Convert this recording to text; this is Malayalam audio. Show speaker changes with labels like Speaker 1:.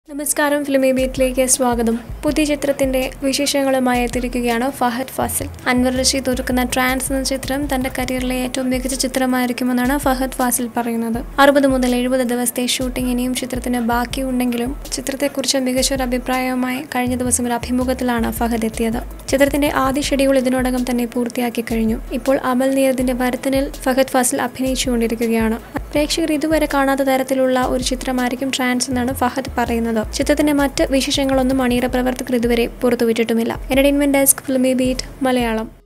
Speaker 1: നമസ്കാരം ഫിലിമി ബീറ്റിലേക്ക് സ്വാഗതം പുതിയ ചിത്രത്തിന്റെ വിശേഷങ്ങളുമായി എത്തിയിരിക്കുകയാണ് ഫഹദ് ഫാസിൽ അൻവർ റഷീദ് ഒരുക്കുന്ന ട്രാൻസ് എന്ന ചിത്രം തന്റെ കരിയറിലെ ഏറ്റവും മികച്ച ചിത്രമായിരിക്കുമെന്നാണ് ഫഹദ് ഫാസിൽ പറയുന്നത് അറുപത് മുതൽ എഴുപത് ദിവസത്തെ ഷൂട്ടിംഗ് ഇനിയും ചിത്രത്തിന് ബാക്കിയുണ്ടെങ്കിലും ചിത്രത്തെക്കുറിച്ച് മികച്ചൊരു അഭിപ്രായവുമായി കഴിഞ്ഞ ദിവസം ഒരു അഭിമുഖത്തിലാണ് ഫഹദ് എത്തിയത് ചിത്രത്തിന്റെ ആദ്യ ഷെഡ്യൂൾ ഇതിനോടകം തന്നെ പൂർത്തിയാക്കി കഴിഞ്ഞു ഇപ്പോൾ അമൽ നീരദിന്റെ ഭരതനിൽ ഫഹദ് ഫാസിൽ അഭിനയിച്ചുകൊണ്ടിരിക്കുകയാണ് പ്രേക്ഷകർ ഇതുവരെ കാണാത്ത തരത്തിലുള്ള ഒരു ചിത്രമായിരിക്കും ട്രാൻസ് എന്നാണ് ഫഹദ് പറയുന്നത് ചിത്രത്തിന്റെ മറ്റ് വിശേഷങ്ങളൊന്നും അണിയറ പ്രവർത്തകർ ഇതുവരെ പുറത്തുവിട്ടിട്ടുമില്ല entertainment desk Filmibeat Malayalam